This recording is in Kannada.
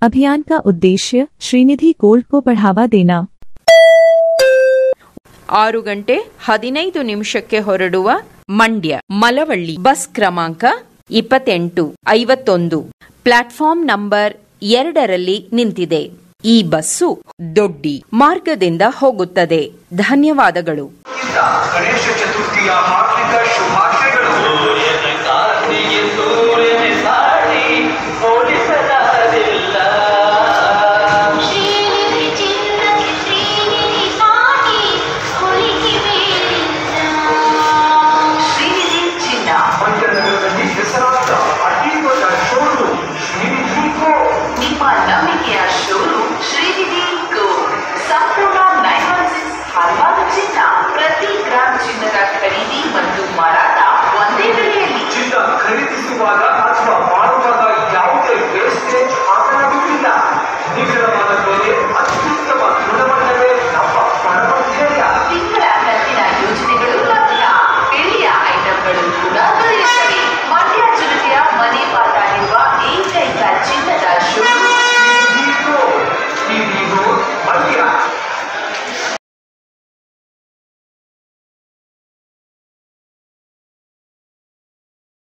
अभियान का उद्देश्य श्रीनिधि गोल्ड को बढ़ावा देना ಆರು ಗಂಟೆ ಹದಿನೈದು ನಿಮಿಷಕ್ಕೆ ಹೊರಡುವ ಮಂಡ್ಯ ಮಲವಳ್ಳಿ ಬಸ್ ಕ್ರಮಾಂಕ ಇಪ್ಪತ್ತೆಂಟು ಐವತ್ತೊಂದು ಪ್ಲಾಟ್ಫಾರ್ಮ್ ನಂಬರ್ ಎರಡರಲ್ಲಿ ನಿಂತಿದೆ ಈ ಬಸ್ಸು ದೊಡ್ಡಿ ಮಾರ್ಗದಿಂದ ಹೋಗುತ್ತದೆ ಧನ್ಯವಾದಗಳು ಗಣೇಶ ಚತುರ್ಥಿಯ ಹಾರ್ದಿಕ ಶುಭಾಶಯಗಳು ಶ್ರೀನಿಧಿ ಚಿನ್ನಕ್ಕೆ ಶ್ರೀನಿಧಿ ಸಾಟಿ ಕೊಲಿಗೆ ಬೇರಿಲ್ಲ ಶ್ರೀನಿಧಿ ಚಿನ್ನ ಮಂಡ್ಯನಗರದಲ್ಲಿ ಹೆಸರಾದ ಅತೀವದ ಶೋರು ಶ್ರೀನಿಧಿ ಗೋ ನಿಮ್ಮ ನಂಬಿಕೆಯ ಶೋ